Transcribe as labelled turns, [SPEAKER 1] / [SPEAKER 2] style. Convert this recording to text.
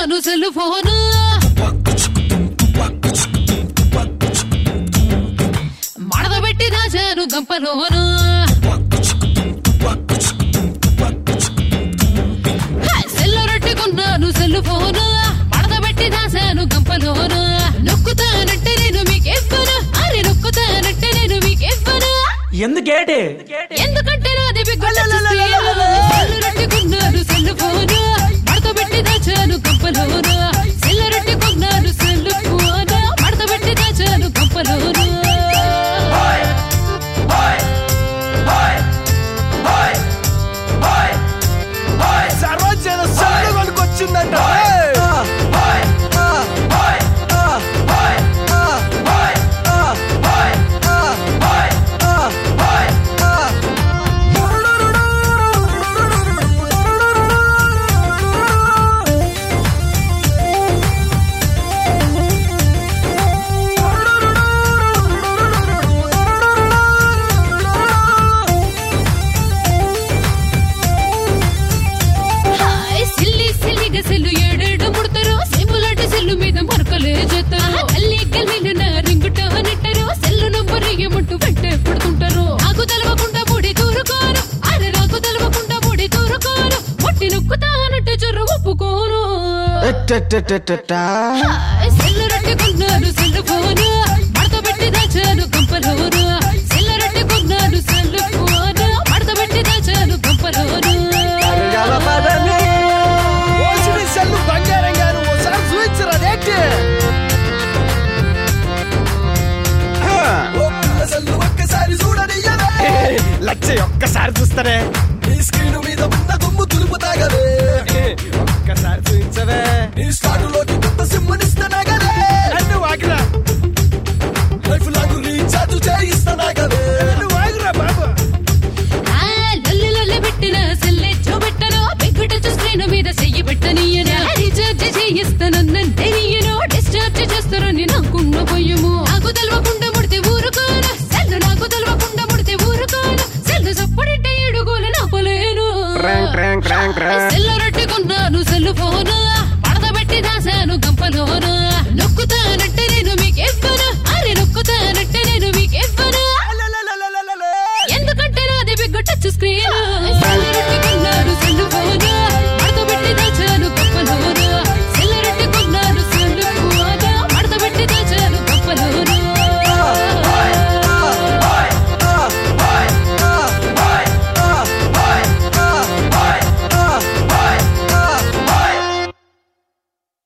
[SPEAKER 1] కొన్నాను cell phone మడత పెట్టి దాచాను గంపలోను సెల్లు రొట్టి కొన్నాను సెల్ ఫోను మడత పెట్టి దాచాను గంపలోను నొక్కుతానంటే నేను మీకు ఇవ్వను అరే నొక్కుతానంటే నేను మీకు ఇవ్వను
[SPEAKER 2] ఎందుకేటి
[SPEAKER 1] ఎందుకంటే నాది బిగ్గొల్ల సెల్లు రొట్టి కొన్నాను సెల్ ఫోను మడత పెట్టి దాచాను గంపలోను సెల్లు రొట్టి కొన్నాను సెల్ ఫోను మడత పెట్టి దాచాను గంపలోను
[SPEAKER 3] సర్వజన సొల్లు కొనుకొచ్చిందంట
[SPEAKER 1] హాయ్ సిల్లి సిల్లిగా సెల్లు ఏడేడు ముడతారు సిమ్ములాంటి సెల్లు మీద మరకలే చేస్తారు అల్లి గల్లీలు నా రింగుట నెట్టారు సెల్లు నంబర్ ఏమంటూ వెంటే పడుతుంటారు నాకు తెలవకుండా ముడి తూరుకోను అరే నాకు తెలవకుండా ముడి తూరుకోను ముట్టి నొక్కుతానంటే చొర్ర ఒప్పుకోను హాయ్ సెల్లు రొట్టె కొన్నాను సెల్లు ఫోను మడత పెట్టి దాచాను కంపలోను సెల్లు రొట్టె కొన్నాను సెల్లు ఫోను మడత పెట్టి దాచాను కంపలోను
[SPEAKER 3] ఓసిడి సెల్లు బంగారం గారు ఓసారి చూపించరా అదేంటి సెల్లు ఒక్కసారి చూడనియ్యవే లక్ష ఒక్కసారి చూస్తానే నీ స్క్రీన్ మీద ఉన్న దుమ్ము తులుపు తాగవే ఒక్కసారి చూపించవే నీ స్టార్టులోకి కొత్త సిమ్మునిస్తానాగలే నన్ను వాగిరా లైఫ్ లాగు రీఛార్జ్ చేయిస్తానాగలే నువ్వు వాగిరా బాబు
[SPEAKER 1] ఆ లొల్లి లొల్లి పెట్టిన సెల్లె చూపెట్టను వెంకట స్క్రీన్ మీద చెయ్యి పెట్టనీయను రీఛార్జ్ చేయిస్తానంటే నీయను డిశ్చార్జ్ చేస్తారు నేను అనుకున్న భయము నాకు తెలవకుండా ముడితే ఊరుకోను సెల్లు నాకు తెలవకుండా ముడితే ఊరుకోను సెల్లు సప్పుడింటే ఏడుగోలు నాపలేను సెల్లు రట్టుకున్నాను సెల్లు ఫోను పడత పెట్టి దాసాను గంపలోను నొక్కుతానంటే నేను మీకు ఇవ్వను అరే నొక్కుతానంటే నేను మీకు ఇవ్వను